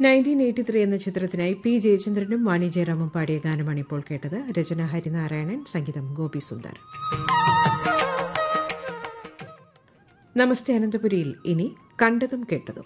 Nineteen eighty three എന്ന ചിത്രത്തിനായി P ജയചന്ദ്രനും വാണി ജയറാമും പാടിയ ഗാനമാണ് ഇപ്പോൾ കേട്ടത് രചന ഹരിനാരായണൻ സംഗീതം ഗോപി സുന്ദർ നമസ്തേ അനന്തപുരിയിൽ ഇനി കണ്ടതും കേട്ടതും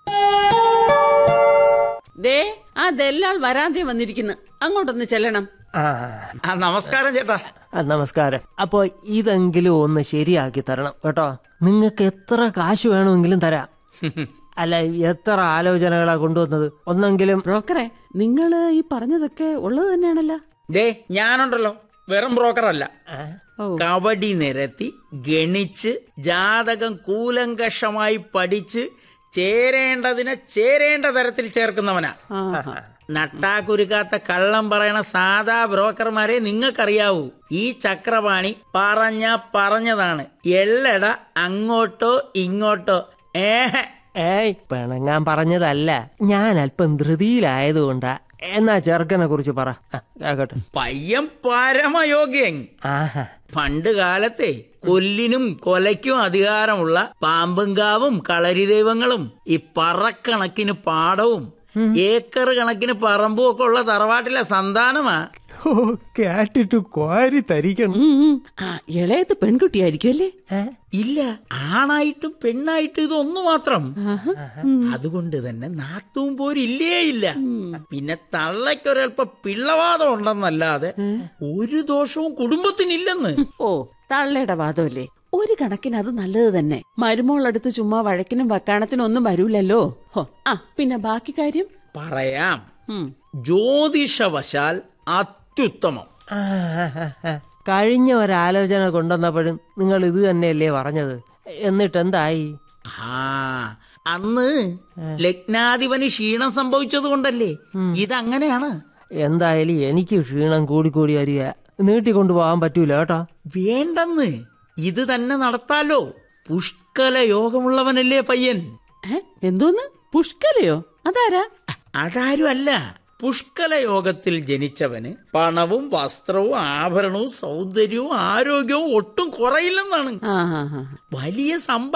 ദേ ആ ദല്ലാൾ വരാതെ വന്നിരിക്കുന്നു അങ്ങോട്ടൊന്ന് ചെല്ലണം ആ ആ നമസ്കാരം ചേട്ടാ ആ, നമസ്കാരം അപ്പൊ ഇതെങ്കിലും ഒന്ന് ശരിയാക്കി തരണം കേട്ടോ നിങ്ങൾക്ക് എത്ര കാശ് വേണമെങ്കിലും തരാം അല്ല എത്ര ആലോചനകളാ കൊണ്ടുവന്നത് ഒന്നെങ്കിലും ബ്രോക്കറെ നിങ്ങള് ഈ പറഞ്ഞതൊക്കെ ഉള്ളത് തന്നെയാണല്ലോ ദേ ഞാനുണ്ടല്ലോ വെറും ബ്രോക്കർ അല്ല ഓ കബഡി നിരത്തി ഗണിച്ച് ജാതകം കൂലങ്കഷമായി പഠിച്ച് ചേരേണ്ടതിനെ ചേരേണ്ട തരത്തിൽ ചേർക്കുന്നവനാ ആഹാ. നട്ടാക്കുരുക്കാത്ത കള്ളം പറയണ സാധാ ബ്രോക്കർമാരെ നിങ്ങൾക്കറിയാവൂ ഈ ചക്രപാണി പറഞ്ഞ പറഞ്ഞതാണ് എള്ളട അങ്ങോട്ടോ ഇങ്ങോട്ടോ ഏഹ് ഏയ് പിണങ്ങാൻ പറഞ്ഞതല്ല ഞാൻ അല്പം ധൃതിയിലായതുകൊണ്ടാ എന്നാ ചെറുക്കനെ കുറിച്ച് പറ ആ, കേക്കട്ടെ പയ്യൻ പരമയോഗ്യൻ ആഹാ പണ്ട് കാലത്തെ കൊല്ലിനും കൊലയ്ക്കും അധികാരമുള്ള പാമ്പുംകാവും കളരി ദൈവങ്ങളും ഈ പറക്കണക്കിന് പാടവും ഏക്കർ കണക്കിന് പറമ്പും ഒക്കെ ഉള്ള തറവാട്ടിലെ സന്താനമാ ഓ കേട്ടിട്ട് കോരി തരിക്കണം ഉം, ഉം. ആ ഇളയത് പെൺകുട്ടിയായിരിക്കും അല്ലേ ഇല്ല ആണായിട്ടും പെണ്ണായിട്ടും ഇതൊന്നു മാത്രം ആഹാ. ഉം. അതുകൊണ്ട് തന്നെ നാത്തും പോരില്ലേ ഇല്ല പിന്നെ തള്ളയ്ക്കൊരൽപ്പം പിള്ളവാദം ഉണ്ടെന്നല്ലാതെ ഒരു ദോഷവും കുടുംബത്തിനില്ലെന്ന് ഓ തള്ളയുടെ വാദമല്ലേ ഒരു കണക്കിന് അത് നല്ലത് തന്നെ മരുമോളടുത്ത് ചുമ്മാ വഴക്കിനും വക്കാണത്തിനും ഒന്നും വരൂലല്ലോ ഹോ ആ പിന്നെ ബാക്കി കാര്യം പറയാം ഉം. ജ്യോതിഷവശാൽ അത്യുത്തമം ആ, ആ, ആ, ആ. കഴിഞ്ഞ ഒരാലോചന കൊണ്ടുവന്നപ്പോഴും നിങ്ങൾ ഇത് തന്നെയല്ലേ പറഞ്ഞത് എന്നിട്ട് എന്തായി ആ അന്ന് ലഗ്നാധിപന് ക്ഷീണം സംഭവിച്ചത് കൊണ്ടല്ലേ ഇതങ്ങനെയാണ് എന്തായാലും എനിക്ക് ക്ഷീണം കൂടി കൂടി വരിക നീട്ടിക്കൊണ്ടു പോകാൻ പറ്റൂല കേട്ടോ വേണ്ടെന്ന് ഇത് തന്നെ നടത്താലോ പുഷ്കല യോഗമുള്ളവനല്ലേ പയ്യൻ ഏ എന്തോന്ന് പുഷ്കലയോ അതാരാ അതാരും അല്ല പുഷ്കല യോഗത്തിൽ ജനിച്ചവന് പണവും വസ്ത്രവും ആഭരണവും സൗന്ദര്യവും ആരോഗ്യവും ഒട്ടും കുറയില്ലെന്നാണ് ആ ആ ആ വലിയ സമ്പ